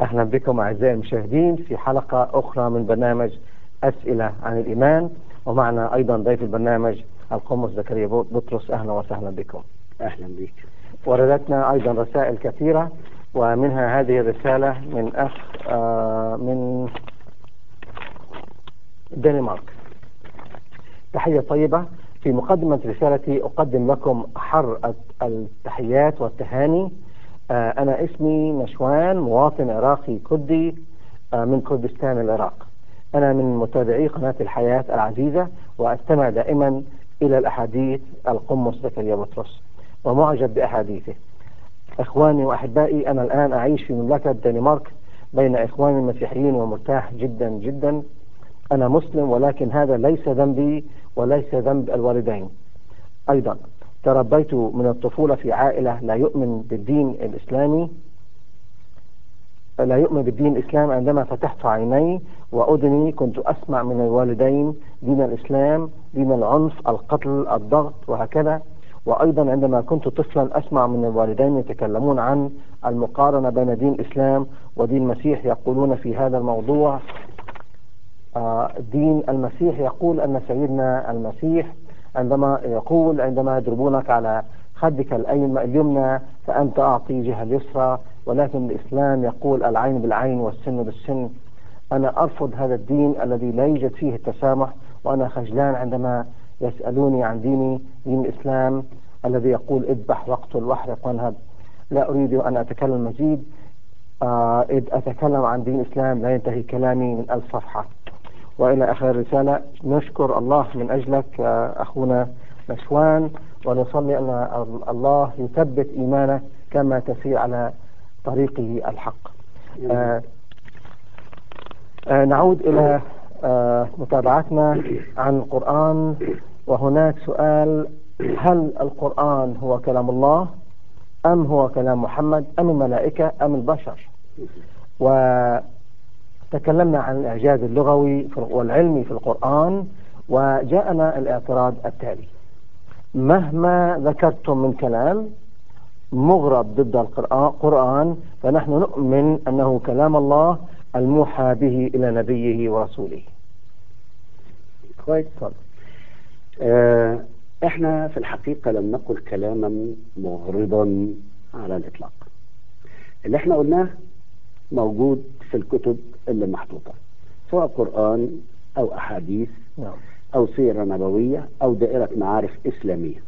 أهلا بكم أعزائي المشاهدين في حلقة أخرى من برنامج أسئلة عن الإيمان ومعنا أيضا ضيف البرنامج القمص زكريا بطرس أهلا وسهلا بكم أهلا بك وردتنا أيضا رسائل كثيرة ومنها هذه الرسالة من أخ آه، من دنمارك تحية طيبة في مقدمة رسالتي أقدم لكم أحر التحيات والتهاني آه، أنا اسمي نشوان مواطن عراقي كردي آه، من كردستان العراق أنا من متابعي قناة الحياة العزيزة وأستمع دائما إلى الأحاديث القمص زكريا بطرس ومعجب بأحاديثه إخواني وأحبائي أنا الآن أعيش في مملكة دنمارك بين إخواني المسيحيين ومرتاح جدا جدا أنا مسلم ولكن هذا ليس ذنبي وليس ذنب الوالدين أيضا تربيت من الطفولة في عائلة لا يؤمن بالدين الإسلامي لا يؤمن بالدين الإسلام عندما فتحت عيني وأذني كنت أسمع من الوالدين دين الإسلام دين العنف القتل الضغط وهكذا وأيضا عندما كنت طفلا أسمع من الوالدين يتكلمون عن المقارنة بين دين الإسلام ودين المسيح يقولون في هذا الموضوع آه، دين المسيح يقول أن سيدنا المسيح عندما يقول عندما يضربونك على خدك اليمنى فأنت أعطي جهة اليسرى ولكن الإسلام يقول العين بالعين والسن بالسن أنا أرفض هذا الدين الذي لا يوجد فيه التسامح وأنا خجلان عندما يسألوني عن ديني دين الإسلام الذي يقول اذبح واقتل واحرق وانهب لا أريد أن أتكلم مزيد آه إذ أتكلم عن دين الإسلام لا ينتهي كلامي من ألف صفحة وإلى آخر الرسالة نشكر الله من أجلك آه أخونا نشوان ونصلي أن الله يثبت إيمانك كما تسير على طريقه الحق آه آه نعود إلى آه متابعتنا عن القرآن وهناك سؤال هل القرآن هو كلام الله أم هو كلام محمد أم الملائكة أم البشر وتكلمنا عن الإعجاز اللغوي والعلمي في القرآن وجاءنا الاعتراض التالي مهما ذكرتم من كلام مغرب ضد القرآن فنحن نؤمن أنه كلام الله الموحى به إلى نبيه ورسوله كويس آه احنا في الحقيقة لم نقل كلاما مغرضا على الإطلاق اللي احنا قلناه موجود في الكتب اللي محطوطة سواء قرآن أو أحاديث نعم. أو سيرة نبوية أو دائرة معارف إسلامية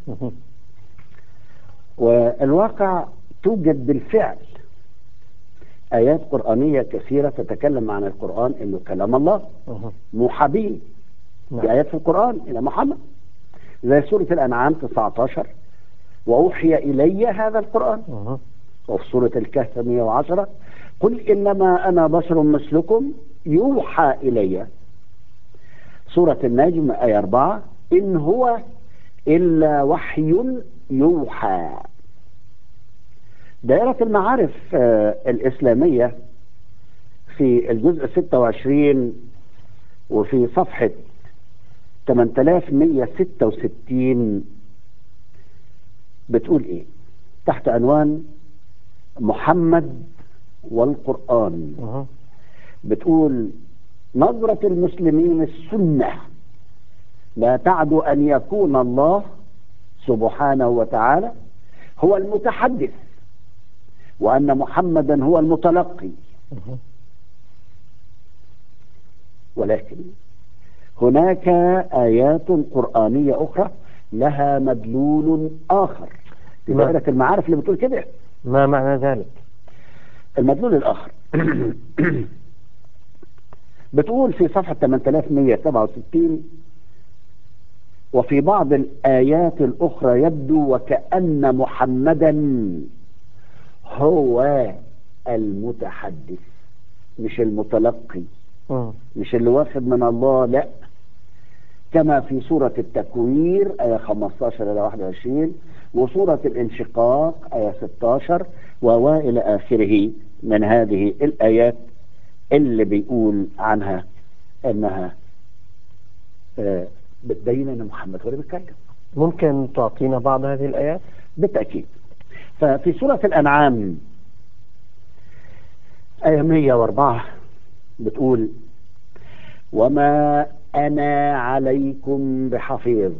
والواقع توجد بالفعل آيات قرآنية كثيرة تتكلم عن القرآن إنه كلام الله موحى به نعم. في آيات في القرآن إلى محمد زي سورة الأنعام 19 وأوحي إلي هذا القرآن وفي سورة الكهف 110 قل إنما أنا بشر مثلكم يوحى إلي سورة النجم آية 4 إن هو إلا وحي يوحى دائرة المعارف آه الإسلامية في الجزء 26 وفي صفحة 8166 بتقول ايه تحت عنوان محمد والقرآن بتقول نظرة المسلمين السنة لا تعد أن يكون الله سبحانه وتعالى هو المتحدث وأن محمدا هو المتلقي ولكن هناك آيات قرآنية أخرى لها مدلول آخر في ما- دائرة المعارف اللي بتقول كده ما معنى ذلك المدلول الآخر بتقول في صفحة 8167 وفي بعض الآيات الأخرى يبدو وكأن محمدا هو المتحدث مش المتلقي مم. مش اللي واخد من الله لا كما في سورة التكوير آية 15 إلى 21 وسورة الانشقاق آية 16 وإلى آخره من هذه الآيات اللي بيقول عنها إنها آه، بتبين إن محمد هو اللي بيتكلم ممكن تعطينا بعض هذه الآيات بالتأكيد ففي سورة الأنعام آية 104 بتقول وما أنا عليكم بحفيظ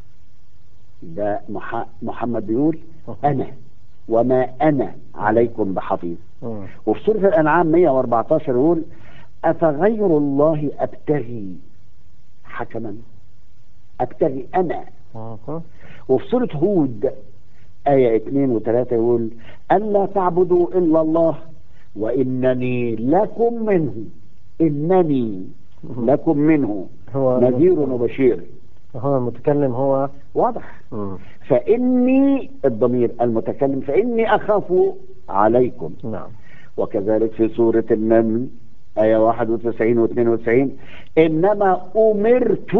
ده مح- محمد بيقول أنا وما أنا عليكم بحفيظ مم. وفي سورة الأنعام 114 يقول أفغير الله أبتغي حكما أبتغي أنا مم. وفي سورة هود آية 2 و3 يقول ألا تعبدوا إلا الله وإنني لكم منه إنني لكم منه هو نذير وبشير هو المتكلم هو واضح مم. فإني الضمير المتكلم فإني أخاف عليكم نعم وكذلك في سورة النمل آية 91 و 92 إنما أمرت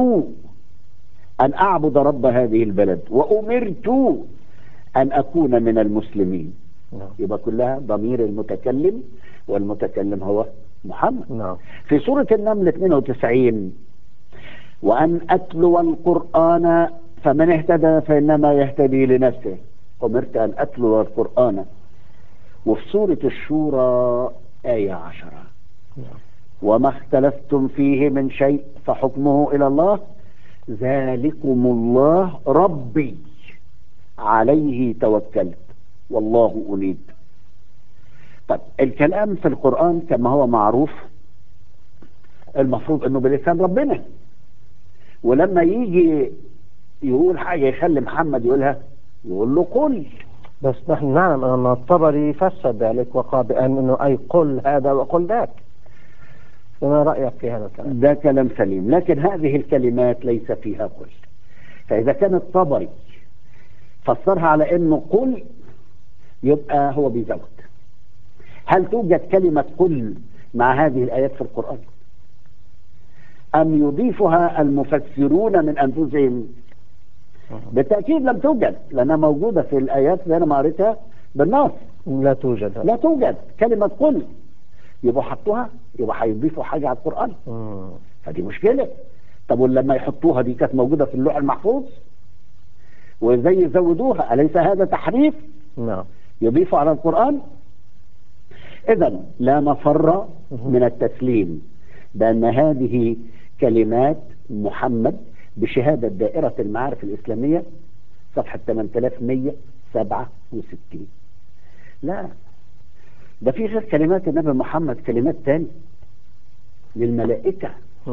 أن أعبد رب هذه البلد وأمرت أن أكون من المسلمين نعم يبقى كلها ضمير المتكلم والمتكلم هو محمد نعم في سورة النمل 92 وأن أتلو القرآن فمن اهتدى فإنما يهتدي لنفسه أمرت أن أتلو القرآن وفي سورة الشورى آية عشرة نعم وما اختلفتم فيه من شيء فحكمه إلى الله ذلكم الله ربي عليه توكلت والله أنيب طب الكلام في القرآن كما هو معروف المفروض انه بلسان ربنا ولما يجي يقول حاجة يخلي محمد يقولها يقول له قل بس نحن نعلم أن الطبري فسر ذلك وقال بأن أنه أي قل هذا وقل ذاك فما رأيك في هذا الكلام؟ ده كلام سليم لكن هذه الكلمات ليس فيها قل فإذا كان الطبري فسرها على انه قل يبقى هو بيزود هل توجد كلمة قل مع هذه الآيات في القرآن أم يضيفها المفسرون من أنفسهم بالتأكيد لم توجد لأنها موجودة في الآيات اللي أنا ما قريتها بالنص لا توجد لا توجد كلمة قل يبقوا حطوها يبقى هيضيفوا حاجة على القرآن مم. فدي مشكلة طب ولما يحطوها دي كانت موجودة في اللوح المحفوظ وازاي يزودوها أليس هذا تحريف نعم يضيفوا على القرآن إذا لا مفر من التسليم بأن هذه كلمات محمد بشهادة دائرة المعارف الإسلامية صفحة 8167 لا ده في غير كلمات النبي محمد كلمات تانية للملائكة مم.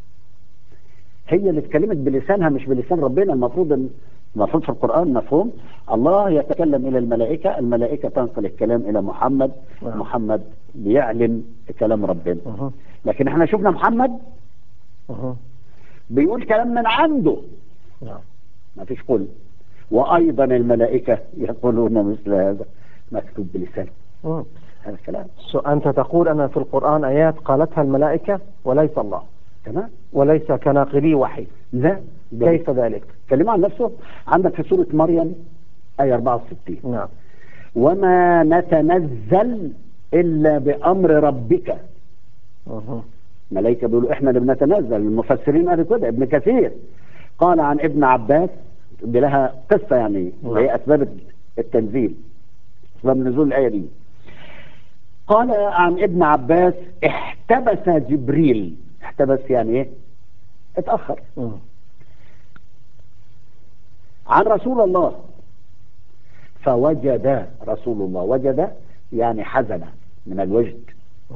هي اللي اتكلمت بلسانها مش بلسان ربنا المفروض ان المفروض في القرآن مفهوم الله يتكلم إلى الملائكة الملائكة تنقل الكلام إلى محمد نعم. محمد بيعلن كلام ربنا مم. لكن احنا شفنا محمد مم. بيقول كلام من عنده نعم ما فيش قل وأيضا الملائكة يقولون مثل هذا مكتوب بلسانه مم. هذا الكلام سو أنت تقول أن في القرآن آيات قالتها الملائكة وليس الله تمام وليس كناقلي وحي لا ده كيف ذلك؟ كلمة عن نفسه عندك في سورة مريم آية 64 نعم وما نتنزل إلا بأمر ربك مم. ملائكة بيقولوا احنا اللي بنتنزل المفسرين قالوا كده ابن كثير قال عن ابن عباس دي لها قصة يعني اللي هي أسباب التنزيل أسباب نزول الآية دي قال عن ابن عباس احتبس جبريل احتبس يعني ايه اتأخر مم. عن رسول الله فوجد رسول الله وجد يعني حزن من الوجد مم.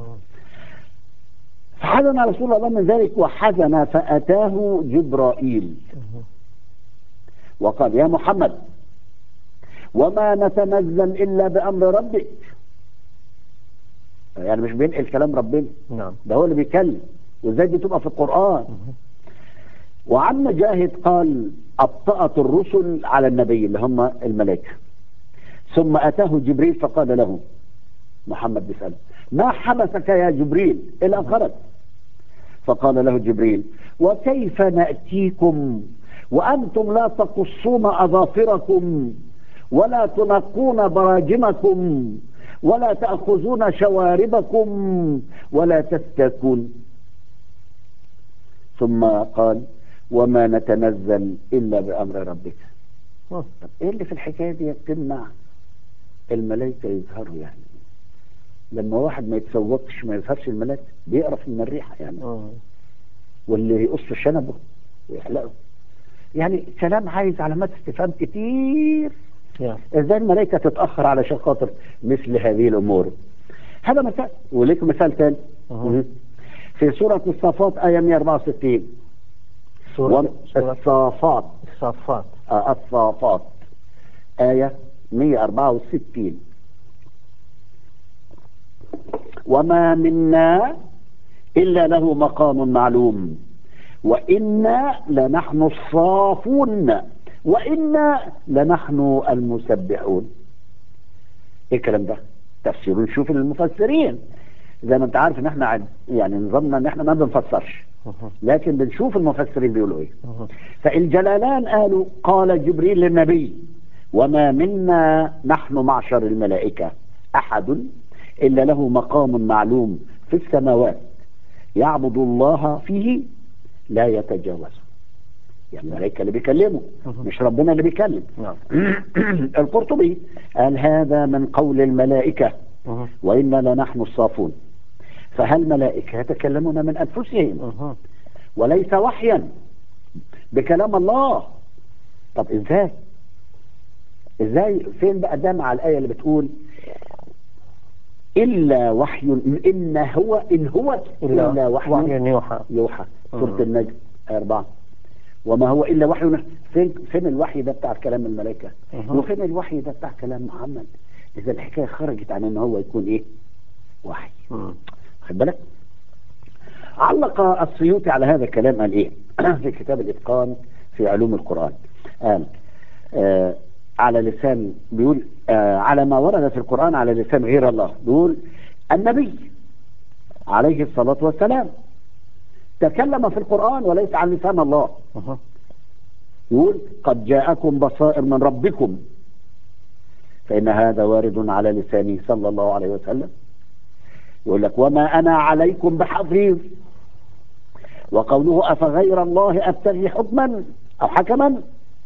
فحزن رسول الله من ذلك وحزن فأتاه جبرائيل مم. وقال يا محمد وما نتنزل إلا بأمر ربك يعني مش بينقل كلام ربنا نعم ده هو اللي بيتكلم وازاي دي تبقى في القرآن مم. وعن مجاهد قال أبطأت الرسل على النبي اللي هم الملائكة ثم أتاه جبريل فقال له محمد بيسأله ما حبسك يا جبريل إلى خرج فقال له جبريل وكيف نأتيكم وأنتم لا تقصون أظافركم ولا تنقون براجمكم ولا تأخذون شواربكم ولا تستكون ثم قال وما نتنزل إلا بأمر ربك مم. طب إيه اللي في الحكاية دي تمنع الملائكة يظهروا يعني لما واحد ما يتسوقش ما يظهرش الملاك بيقرف من الريحه يعني مم. واللي يقص شنبه ويحلقه يعني كلام عايز علامات استفهام كتير يا. ازاي الملائكه تتاخر علشان خاطر مثل هذه الامور هذا مثال وليك مثال ثاني مهم. في سوره الصافات ايه 164 سورة سورة الصافات الصافات آه، الصافات آية 164 وما منا إلا له مقام معلوم وإنا لنحن الصافون وإنا لنحن المسبحون إيه الكلام ده تفسير نشوف المفسرين زي ما انت عارف ان احنا عد- يعني نظامنا ان احنا ما بنفسرش مهم. لكن بنشوف المفسرين بيقولوا ايه مهم. فالجلالان قالوا قال جبريل للنبي وما منا نحن معشر الملائكة أحد إلا له مقام معلوم في السماوات يعبد الله فيه لا يتجاوزه يعني الملائكة اللي بيكلموا مهم. مش ربنا اللي بيكلم نعم القرطبي قال هذا من قول الملائكة مهم. وإنا لنحن الصافون فهل الملائكة يتكلمون من أنفسهم مهم. وليس وحيا بكلام الله طب ازاي ازاي فين بقى ده مع الايه اللي بتقول الا وحي ان هو ان هو الا, إلا وحي, وحي يوحى يوحى سوره مم. النجم آية أربعة وما هو الا وحي يوحى. فين فين الوحي ده بتاع كلام الملائكه مهم. وفين الوحي ده بتاع كلام محمد اذا الحكايه خرجت عن ان هو يكون ايه وحي مم. خد بالك علق السيوطي على هذا الكلام قال ايه في كتاب الاتقان في علوم القران قال آه على لسان بيقول آه على ما ورد في القران على لسان غير الله بيقول النبي عليه الصلاه والسلام تكلم في القران وليس عن لسان الله مهم. يقول قد جاءكم بصائر من ربكم فإن هذا وارد على لسانه صلى الله عليه وسلم يقول لك وما أنا عليكم بحفيظ وقوله أفغير الله أبتغي حكما أو حكما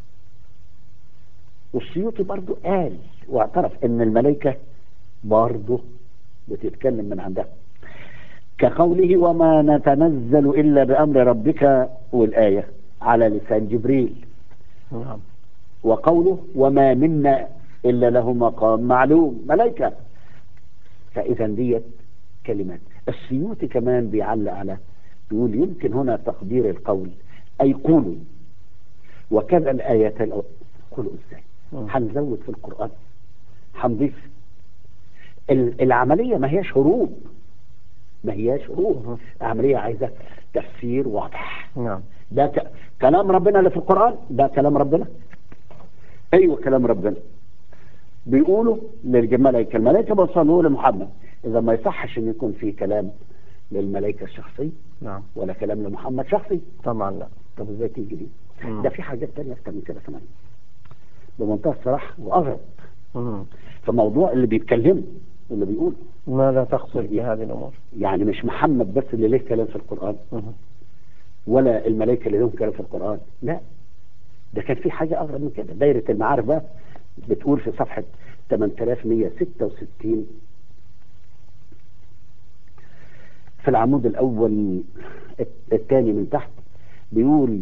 والسيوطي برضو قال واعترف ان الملائكة برضو بتتكلم من عندها كقوله وما نتنزل إلا بأمر ربك والآية على لسان جبريل نعم وقوله وما منا إلا له مقام معلوم ملائكة فإذا ديت كلمات السيوطي كمان بيعلق على بيقول يمكن هنا تقدير القول أي قولوا وكذا الآيات الأول قولوا إزاي مم. هنزود في القرآن هنضيف ال- العملية ما هياش هروب ما هياش هروب مم. العملية عايزة تفسير واضح نعم ده ك... كلام ربنا اللي في القرآن ده كلام ربنا ايوه كلام ربنا بيقولوا للملائكة الملائكة بيوصلوا لمحمد اذا ما يصحش ان يكون في كلام للملائكة الشخصي نعم ولا كلام لمحمد شخصي طبعا لا طب ازاي تيجي دي مم. ده في حاجات تانية اكتر من كده كمان بمنتهى الصراحة واغرب مم. في موضوع اللي بيتكلموا واللي بيقول ماذا تقصد بهذه الأمور يعني مش محمد بس اللي له كلام في القرآن مهم. ولا الملائكة اللي لهم كلام في القرآن لا ده كان في حاجة أغرب من كده دايرة المعارف بقى بتقول في صفحة 8166 في العمود الأول الثاني من تحت بيقول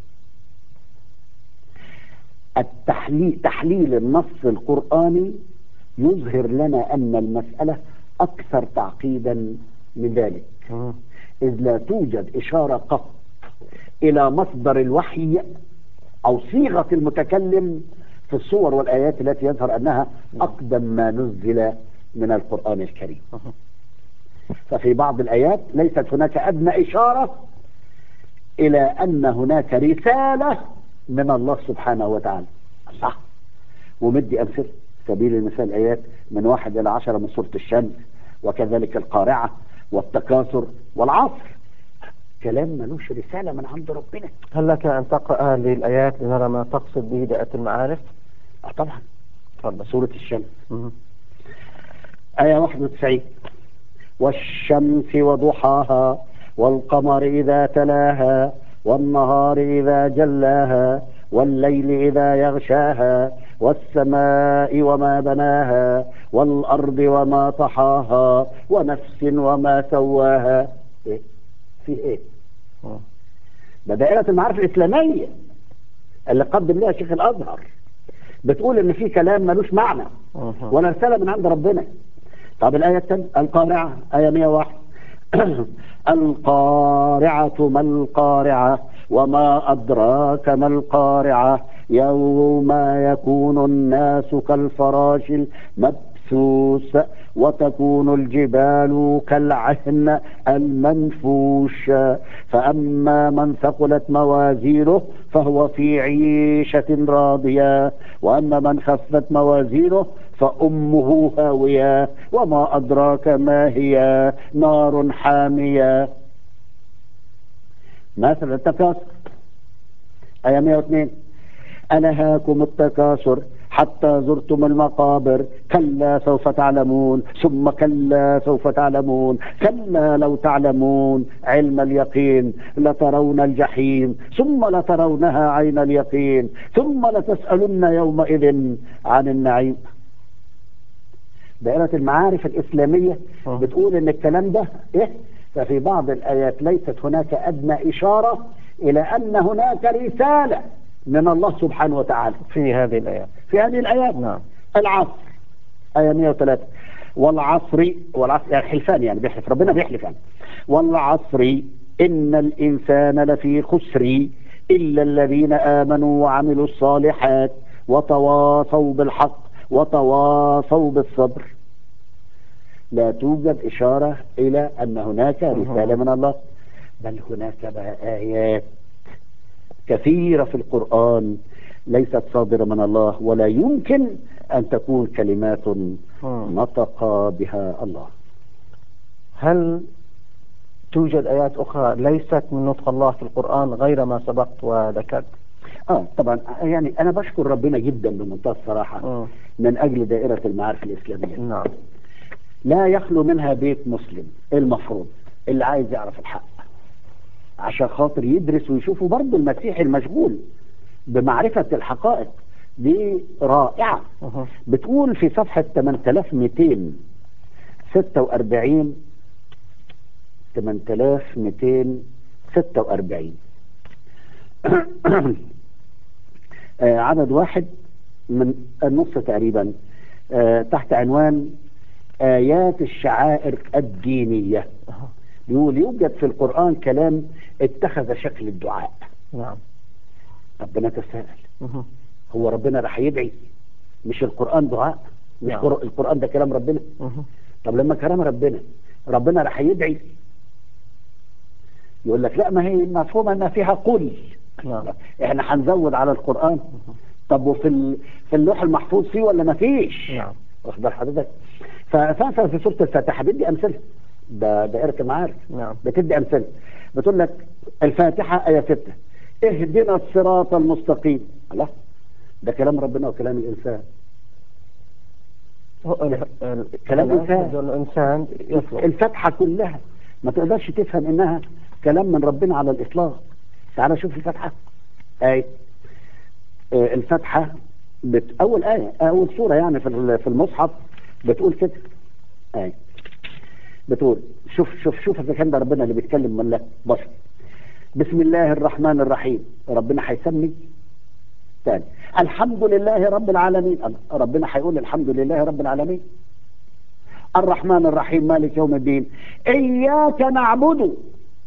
التحليل تحليل النص القرآني يظهر لنا أن المسألة أكثر تعقيدا من ذلك مم. إذ لا توجد إشارة قط إلى مصدر الوحي أو صيغة المتكلم في الصور والآيات التي يظهر أنها أقدم ما نزل من القرآن الكريم مهم. ففي بعض الآيات ليست هناك أدنى إشارة إلى أن هناك رسالة من الله سبحانه وتعالى صح ومدي أمثلة سبيل المثال آيات من واحد إلى عشرة من سورة الشمس وكذلك القارعة والتكاثر والعصر كلام ملوش رسالة من عند ربنا هل لك أن تقرأ هذه الآيات لنرى ما تقصد به دائرة المعارف آه طبعا تفضل سورة الشمس مهم. آية 91 والشمس وضحاها والقمر إذا تلاها والنهار إذا جلاها والليل إذا يغشاها والسماء وما بناها والأرض وما طحاها ونفس وما سواها إيه؟ في إيه؟ مم. ده دائرة المعارف الإسلامية اللي قدم لها شيخ الأزهر بتقول إن في كلام ملوش معنى مم. ولا رسالة من عند ربنا طب الآية الثانية القارعة آية 101 القارعة ما القارعة وما أدراك ما القارعة يوم يكون الناس كالفراش المبثوث وتكون الجبال كالعهن المنفوش فأما من ثقلت موازينه فهو في عيشة راضية وأما من خفت موازينه فأمه هاوية وما أدراك ما هي نار حامية مثلا التكاثر آية 102 أنهاكم التكاثر حتى زرتم المقابر كلا سوف تعلمون ثم كلا سوف تعلمون كلا لو تعلمون علم اليقين لترون الجحيم ثم لترونها عين اليقين ثم لتسألن يومئذ عن النعيم دائرة المعارف الإسلامية آه. بتقول إن الكلام ده إيه؟ ففي بعض الآيات ليست هناك أدنى إشارة إلى أن هناك رسالة من الله سبحانه وتعالى في هذه الآيات في هذه الآيات نعم العصر آية 103 والعصر والعصر يعني حلفان يعني بيحلف ربنا بيحلف يعني والعصر إن الإنسان لفي خسر إلا الذين آمنوا وعملوا الصالحات وتواصوا بالحق وتواصوا بالصبر لا توجد إشارة إلى أن هناك رسالة من الله بل هناك بقى آيات كثيرة في القرآن ليست صادرة من الله ولا يمكن أن تكون كلمات مم. نطق بها الله هل توجد آيات أخرى ليست من نطق الله في القرآن غير ما سبقت وذكرت اه طبعا يعني انا بشكر ربنا جدا بمنتهى الصراحه مم. من اجل دائره المعارف الاسلاميه نعم لا يخلو منها بيت مسلم المفروض اللي عايز يعرف الحق عشان خاطر يدرس ويشوف برضه المسيحي المشغول بمعرفه الحقائق دي رائعه مه. بتقول في صفحه 8246 8246 آه، عدد واحد من النص تقريبا آه، تحت عنوان آيات الشعائر الدينية أها. يقول يوجد في القرآن كلام اتخذ شكل الدعاء نعم ربنا تساءل مه. هو ربنا راح يدعي مش القرآن دعاء مش نعم. قر- القرآن ده كلام ربنا مه. طب لما كلام ربنا ربنا راح يدعي يقول لك لا ما هي مفهومة انها فيها قل نعم احنا هنزود على القرآن طب وفي ال- في اللوح المحفوظ فيه ولا ما فيش نعم واخد بال حضرتك ففعلا في سورة الفاتحة بدي أمثلة ده دائرة المعارف نعم بتدي أمثلة بتقول لك الفاتحة آية 6 اهدنا الصراط المستقيم الله ده كلام ربنا وكلام الإنسان هو ال- ال- كلام إنسان. الإنسان يطلب الفاتحة كلها ما تقدرش تفهم إنها كلام من ربنا على الإطلاق تعال شوف الفاتحة آية آه، الفاتحة بت... أول آية أول سورة يعني في ال- في المصحف بتقول كده آية بتقول شوف شوف شوف إذا كان ده ربنا اللي بيتكلم ولا بشر بسم الله الرحمن الرحيم ربنا هيسمي تاني الحمد لله رب العالمين الله، ربنا هيقول الحمد لله رب العالمين الرحمن الرحيم مالك يوم الدين إياك نعبد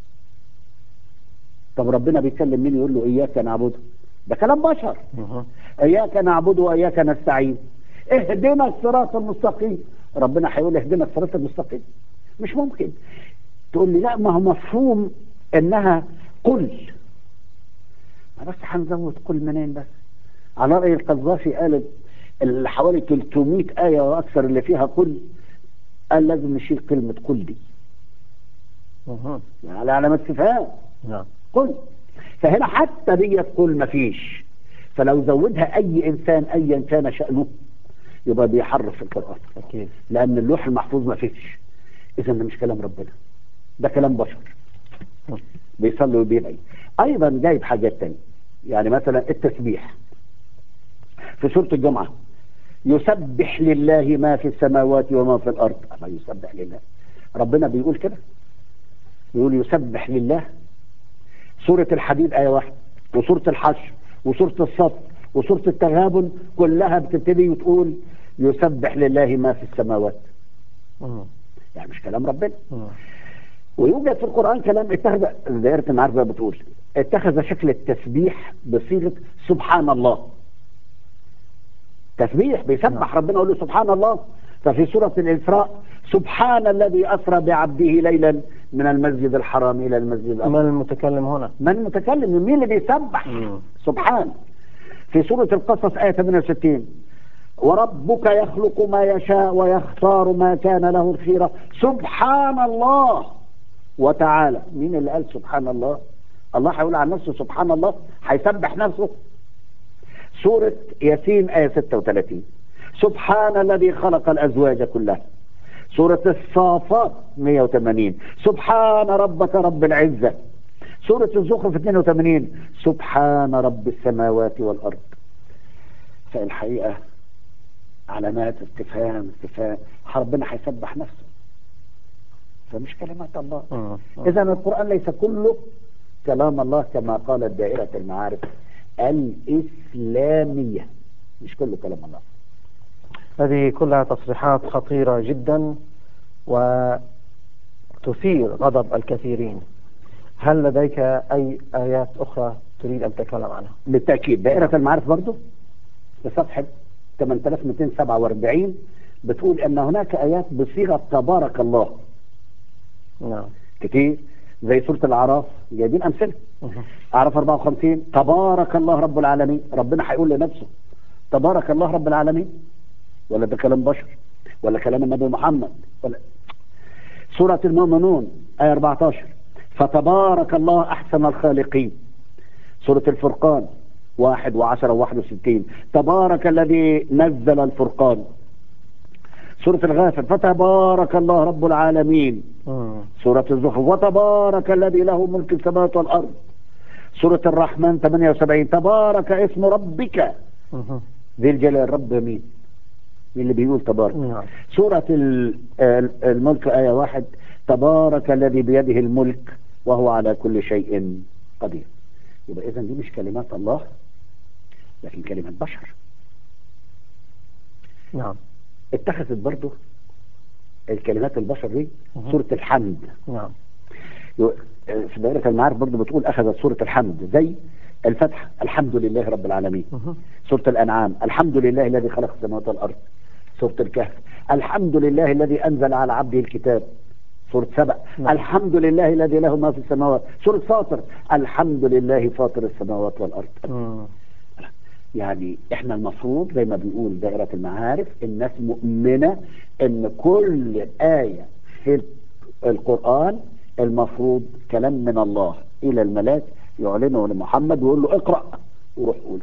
طب ربنا بيتكلم مين يقول له إياك نعبد ده كلام بشر مه. إياك نعبد وإياك نستعين اهدنا الصراط المستقيم ربنا هيقول اهدنا الصراط المستقيم مش ممكن تقول لي لا ما هو مفهوم انها قل ما بس هنزود قل منين بس على رأي القذافي قال اللي حوالي 300 آية وأكثر اللي فيها قل قال لازم نشيل كلمة قل دي مه. على علامة استفهام نعم قل فهنا حتى ديت قل مفيش فلو زودها أي إنسان أيا كان شأنه يبقى بيحرف في القرآن أكيد لأن اللوح المحفوظ مفيش إذا ده مش كلام ربنا ده كلام بشر مه. بيصلي وبيدعي أيضا جايب حاجات تانية يعني مثلا التسبيح في سورة الجمعة يسبح لله ما في السماوات وما في الأرض الله يسبح لله ربنا بيقول كده بيقول يسبح لله سورة الحديد آية واحدة وسورة الحشر وسورة الصف وسورة التغابن كلها بتبتدي وتقول يسبح لله ما في السماوات مم. يعني مش كلام ربنا مم. ويوجد في القرآن كلام اتخذ دائرة المعرفة بتقول اتخذ شكل التسبيح بصيغة سبحان الله تسبيح بيسبح ربنا يقول له سبحان الله ففي سورة الإسراء سبحان الذي أسرى بعبده ليلا من المسجد الحرام إلى المسجد الأقصى من المتكلم هنا من المتكلم مين اللي بيسبح مم. سبحان في سورة القصص آية 68 وربك يخلق ما يشاء ويختار ما كان له الخيرة سبحان الله وتعالى مين اللي قال سبحان الله الله هيقول عن نفسه سبحان الله هيسبح نفسه سورة ياسين آية 36 سبحان الذي خلق الأزواج كلها سورة الصافات 180 سبحان ربك رب العزة سورة الزخرف 82 سبحان رب السماوات والأرض فالحقيقة علامات استفهام استفهام ربنا هيسبح نفسه فمش كلمات الله مم. إذا القرآن ليس كله كلام الله كما قالت دائرة المعارف الإسلامية مش كله كلام الله هذه كلها تصريحات خطيرة جدا وتثير غضب الكثيرين هل لديك أي آيات أخرى تريد أن تتكلم عنها؟ بالتأكيد دائرة المعارف برضه في صفحة 8247 بتقول أن هناك آيات بصيغة تبارك الله نعم كتير زي سورة الأعراف جايبين أمثلة مهم. أعراف 54 تبارك الله رب العالمين ربنا هيقول لنفسه تبارك الله رب العالمين ولا ده كلام بشر ولا كلام النبي محمد ولا سورة المؤمنون آية 14 فتبارك الله أحسن الخالقين سورة الفرقان واحد وعشرة وواحد وستين تبارك الذي نزل الفرقان سورة الغافر فتبارك الله رب العالمين مم. سورة الزخرف وتبارك الذي له ملك السماوات والأرض سورة الرحمن 78 تبارك اسم ربك مهم. ذي الجلال رب مين مين اللي بيقول تبارك نعم سورة ال- ال- الملك آية واحد تبارك الذي بيده الملك وهو على كل شيء قدير يبقى إذا دي مش كلمات الله لكن كلمات بشر نعم اتخذت برضه الكلمات البشر دي مهم. سورة الحمد نعم يو- في دائرة المعارف برضه بتقول أخذت سورة الحمد زي الفتح الحمد لله رب العالمين مهم. سورة الأنعام الحمد لله الذي خلق السماوات والأرض سورة الكهف الحمد لله الذي أنزل على عبده الكتاب سورة سبأ نعم. الحمد لله الذي له ما في السماوات سورة فاطر الحمد لله فاطر السماوات والأرض مم. يعني احنا المفروض زي ما بنقول دائرة المعارف الناس مؤمنة ان كل آية في القرآن المفروض كلام من الله إلى الملاك يعلنه لمحمد ويقول له اقرأ وروح قوله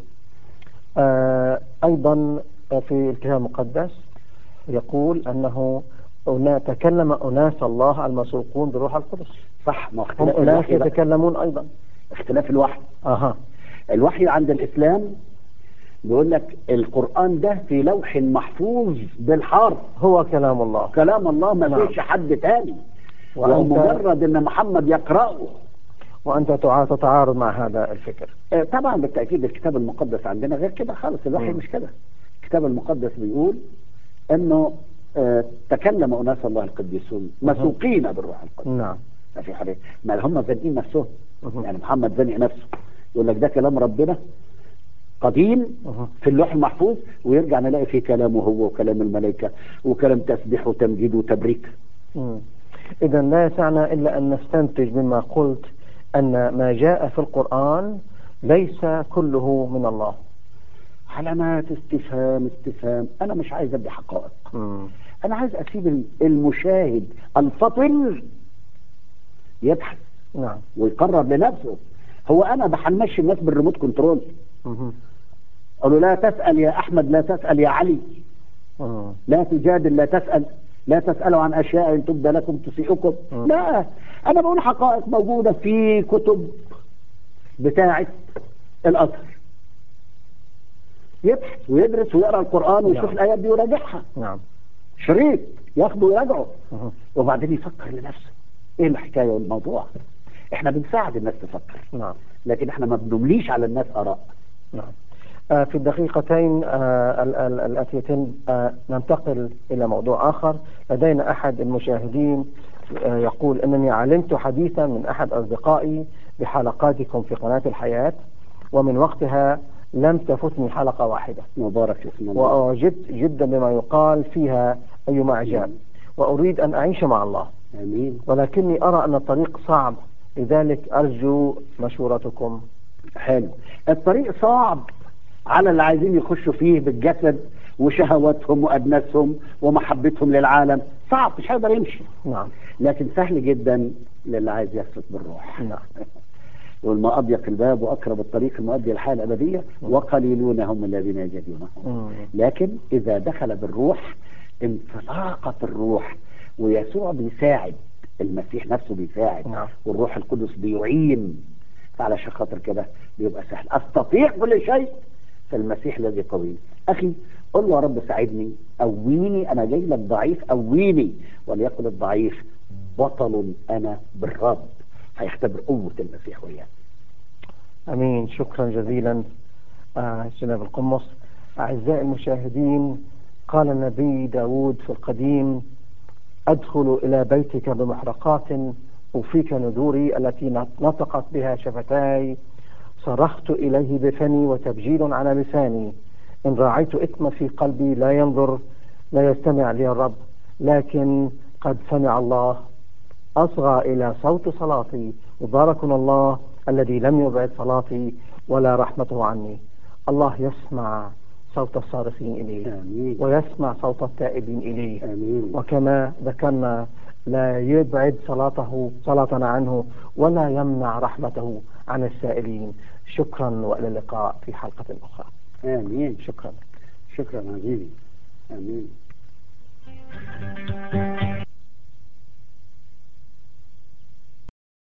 آه أيضا في الكتاب المقدس يقول أنه أنا تكلم أناس الله المسوقون بروح القدس صح ما هم اختلاف أناس الوحي بقى. يتكلمون أيضا اختلاف الوحي أها الوحي عند الإسلام بيقول لك القرآن ده في لوح محفوظ بالحرف هو كلام الله كلام الله ما نعم. فيش حد تاني وأنت, ومجرد ان محمد يقرأه وأنت تع- تتعارض مع هذا الفكر آه، طبعا بالتأكيد الكتاب المقدس عندنا غير كده خالص الوحي مم. مش كده الكتاب المقدس بيقول انه آه، تكلم اناس الله القديسون مسوقين بالروح القدس نعم ما في حاجه ما هم زانقين نفسهم مهم. يعني محمد زانق نفسه يقول لك ده كلام ربنا قديم مهم. في اللوح المحفوظ ويرجع نلاقي فيه كلامه هو وكلام الملائكة وكلام تسبيح وتمجيد وتبريك إذا لا يسعنا إلا أن نستنتج مما قلت أن ما جاء في القرآن ليس كله من الله علامات استفهام استفهام أنا مش عايز أدي حقائق مم. أنا عايز أسيب المشاهد الفطن يبحث نعم ويقرر لنفسه هو أنا بحنمشي الناس بالريموت كنترول مهم. قالوا لا تسأل يا أحمد لا تسأل يا علي مم. لا تجادل لا تسأل لا تسألوا عن أشياء إن تبدى لكم تسيئكم مم. لا أنا بقول حقائق موجودة في كتب بتاعة الأزهر يبحث ويدرس ويقرا القران ويشوف نعم. الايات دي ويراجعها نعم شريط ياخده ويراجعه مه. وبعدين يفكر لنفسه ايه الحكايه والموضوع احنا بنساعد الناس تفكر نعم لكن احنا ما بنمليش على الناس اراء نعم آه، في الدقيقتين آه، ال- ال- الأتيتين آه، ننتقل إلى موضوع آخر لدينا أحد المشاهدين آه، يقول أنني علمت حديثا من أحد أصدقائي بحلقاتكم في قناة الحياة ومن وقتها لم تفتني حلقة واحدة مبارك اسم الله وأعجبت جدا بما يقال فيها أيما إعجاب وأريد أن أعيش مع الله امين ولكني أرى أن الطريق صعب لذلك أرجو مشورتكم حلو الطريق صعب على اللي عايزين يخشوا فيه بالجسد وشهواتهم وأدناسهم ومحبتهم للعالم صعب مش هيقدر يمشي نعم لكن سهل جدا للي عايز يثبت بالروح نعم والما أضيق الباب وأقرب الطريق المؤدي الحياة الأبدية وقليلون هم الذين يجدونه مم. لكن إذا دخل بالروح انطلاقة الروح ويسوع بيساعد المسيح نفسه بيساعد نعم. والروح القدس بيعين فعلشان خاطر كده بيبقى سهل استطيع كل شيء في المسيح الذي قوي اخي قل له يا رب ساعدني قويني انا جاي لك ضعيف قويني وليقل الضعيف بطل انا بالرب هيختبر قوه المسيح وياه امين شكرا جزيلا آه جناب القمص اعزائي المشاهدين قال النبي داود في القديم ادخل الى بيتك بمحرقات اوفيك نذوري التي نطقت بها شفتاي صرخت اليه بفمي وتبجيل على لساني ان راعيت اثما في قلبي لا ينظر لا يستمع لي الرب لكن قد سمع الله أصغى إلى صوت صلاتي مبارك الله الذي لم يبعد صلاتي ولا رحمته عني الله يسمع صوت الصارخين إليه امين ويسمع صوت التائبين إليه امين وكما ذكرنا لا يبعد صلاته صلاتنا عنه ولا يمنع رحمته عن السائلين شكرا والى اللقاء في حلقه اخرى امين شكرا شكرا عزيزي امين